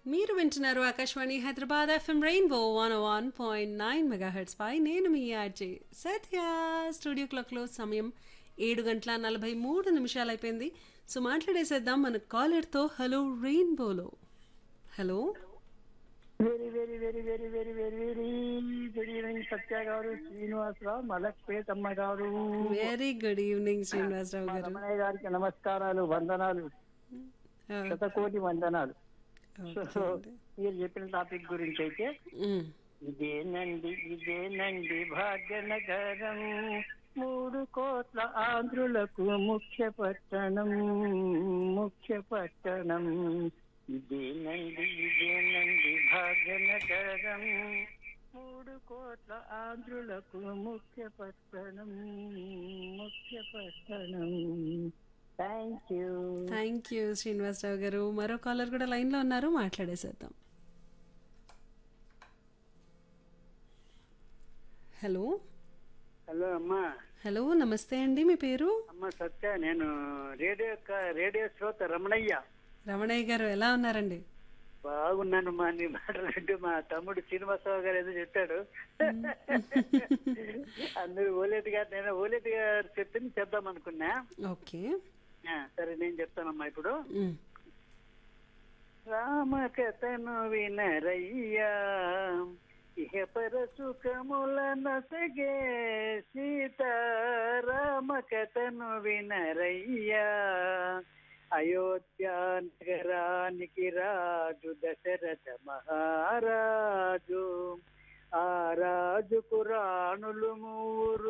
మీరు వింటున్నారు Akashvani Hyderabad FM Rainbow one one point nine megahertz పై నేను మీ ఆర్జే సత్య స్టూడియో క్లాక్లో సమయం ఏడు గంటల నలభై మూడు నిమిషాలు అయిపోయింది సో మాట్లాడేసేద్దాం మన కాలర్తో హలో రెయిన్బోలో hello very very very very very very very good evening Satya garu Srinivasarao మలక్పేటమ్మ గారు వెరీ గుడ్ ఈవినింగ్ శ్రీనివాసరావు గారు రమణయ్య గారికి నమస్కారాలు వందనాలు ఆ, శతకోటి వందనాలు ఓకే సో అండి. మీరు చెప్పిన టాపిక్ గురించి అయితే మ్, ఇదేనండి ఇదేనండి భాగ్యనగరం మూడు కోట్ల ఆంధ్రులకు ముఖ్య పట్టణం ముఖ్య పట్టణం ఇదేనండి ఇదేనండి భాగ్యనగరం మూడు కోట్ల ఆంధ్రులకు ముఖ్య పట్టణం ముఖ్య పట్టణం thank you thank you Srinivasarao garu మరో కాలర్ కూడా లైన్లో ఉన్నారు మాట్లాడేసేద్దాం హలో హలో అమ్మా హలో నమస్తే అండి మీ పేరు అమ్మ సత్య నేను రేడియో క- రేడియో శ్రోత రమణయ్య రమణయ్య గారు ఎలా ఉన్నారండి బాగున్నాను మా నీ మాటలు వింటూ మా తమ్ముడు శ్రీనివాసరావు గారు ఏదో చెప్పాడు అందరూ ఓలేటి గారు నేను ఓలేటి గారు చెప్పింది చెప్దాం అనుకున్నా ఓకే ఆ, సరే నేను చెప్తానమ్మా ఇప్పుడు మ్, రామకథను వినరయ్యా ఇహ పర సుఖముల నసగే సీత రామకథను వినరయ్యా అయోధ్య నగరానికి రాజు దశరథ మహారాజు ఆ రాజుకు రాణులు మూరు